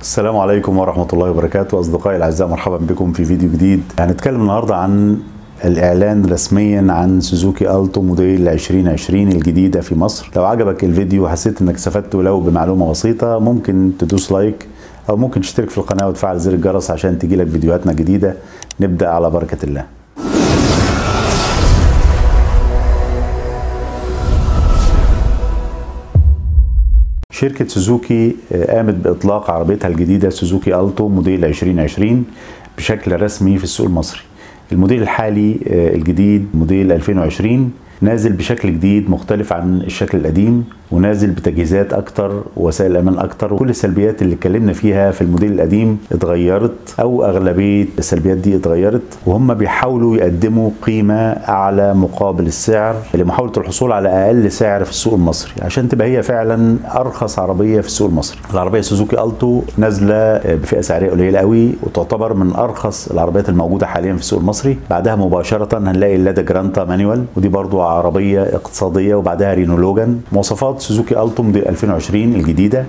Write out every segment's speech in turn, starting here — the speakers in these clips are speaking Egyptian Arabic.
السلام عليكم ورحمة الله وبركاته أصدقائي الأعزاء مرحبا بكم في فيديو جديد هنتكلم النهاردة عن الإعلان رسميا عن سوزوكي ألتو موديل 2020 الجديدة في مصر لو عجبك الفيديو وحسيت إنك استفدت ولو بمعلومة بسيطة ممكن تدوس لايك أو ممكن تشترك في القناة وتفعل زر الجرس عشان تجيلك فيديوهاتنا الجديدة نبدأ على بركة الله شركة سوزوكي قامت بإطلاق عربيتها الجديدة سوزوكي ألتو موديل 2020 بشكل رسمي في السوق المصري الموديل الحالي الجديد موديل 2020 نازل بشكل جديد مختلف عن الشكل القديم ونازل بتجهيزات اكتر ووسائل امان اكتر وكل السلبيات اللي اتكلمنا فيها في الموديل القديم اتغيرت او اغلبيه السلبيات دي اتغيرت وهم بيحاولوا يقدموا قيمه اعلى مقابل السعر لمحاوله الحصول على اقل سعر في السوق المصري عشان تبقى هي فعلا ارخص عربيه في السوق المصري العربيه سوزوكي التو نازله بفئه سعريه قليله قوي وتعتبر من ارخص العربيات الموجوده حاليا في السوق المصري بعدها مباشره هنلاقي اللادا جرانتا مانيوال ودي برضو عربيه اقتصاديه وبعدها رينو لوجان مواصفات سوزوكي التو موديل 2020 الجديده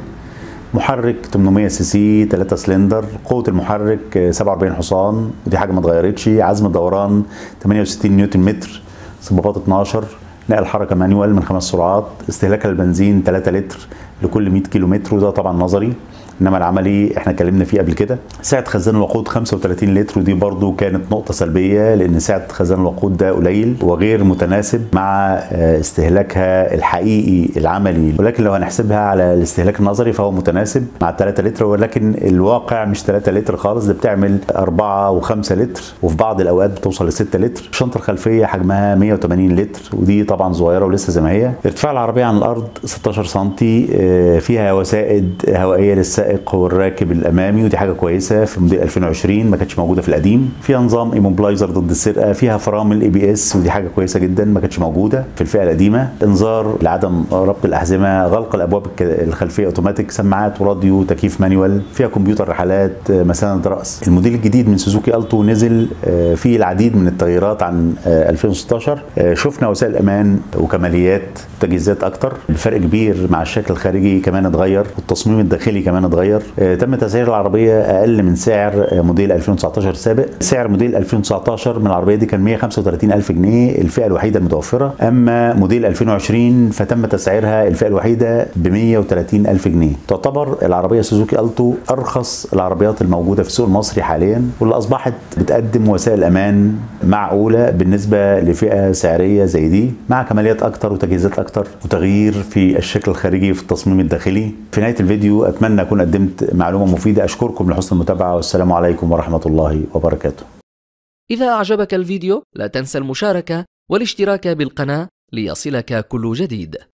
محرك 800 سي سي 3 سلندر قوه المحرك 47 حصان ودي حاجه ما اتغيرتش عزم الدوران 68 نيوتن متر صبابات 12 نقل حركه مانيوال من خمس سرعات استهلاك البنزين 3 لتر لكل 100 كيلو متر وده طبعا نظري انما العملي احنا اتكلمنا فيه قبل كده سعه خزان الوقود 35 لتر ودي برضو كانت نقطه سلبيه لان سعه خزان الوقود ده قليل وغير متناسب مع استهلاكها الحقيقي العملي ولكن لو هنحسبها على الاستهلاك النظري فهو متناسب مع 3 لتر ولكن الواقع مش 3 لتر خالص ده بتعمل 4 و5 لتر وفي بعض الاوقات بتوصل ل 6 لتر الشنطه الخلفيه حجمها 180 لتر ودي طبعا صغيره ولسه زي ما هي ارتفاع العربيه عن الارض 16 سم فيها وسائد هوائيه للسائق السائق والراكب الامامي ودي حاجه كويسه في موديل 2020 ما كانتش موجوده في القديم فيها نظام ايموبلايزر ضد السرقه فيها فرامل اي بي اس ودي حاجه كويسه جدا ما كانتش موجوده في الفئه القديمه انذار لعدم ربط الاحزمه غلق الابواب الخلفيه اوتوماتيك سماعات وراديو تكييف مانيوال فيها كمبيوتر رحلات مساند راس الموديل الجديد من سوزوكي التو نزل فيه العديد من التغييرات عن 2016 شفنا وسائل امان وكماليات تجهيزات اكتر بفرق كبير مع الشكل الخارجي كمان اتغير والتصميم الداخلي كمان اتغير تم تسعير العربيه اقل من سعر موديل 2019 السابق سعر موديل 2019 من العربيه دي كان 135 الف جنيه الفئه الوحيده المتوفره اما موديل 2020 فتم تسعيرها الفئه الوحيده ب 130 الف جنيه تعتبر العربيه سوزوكي التو ارخص العربيات الموجوده في السوق المصري حاليا واللي اصبحت بتقدم وسائل امان معقوله بالنسبه لفئه سعريه زي دي مع كماليات اكتر وتجهيزات اكتر وتغيير في الشكل الخارجي في التصميم الداخلي في نهايه الفيديو اتمنى اكون قدمت معلومه مفيده اشكركم لحسن المتابعه والسلام عليكم ورحمه الله وبركاته إذا أعجبك الفيديو لا تنسى المشاركة والاشتراك بالقناة ليصلك كل جديد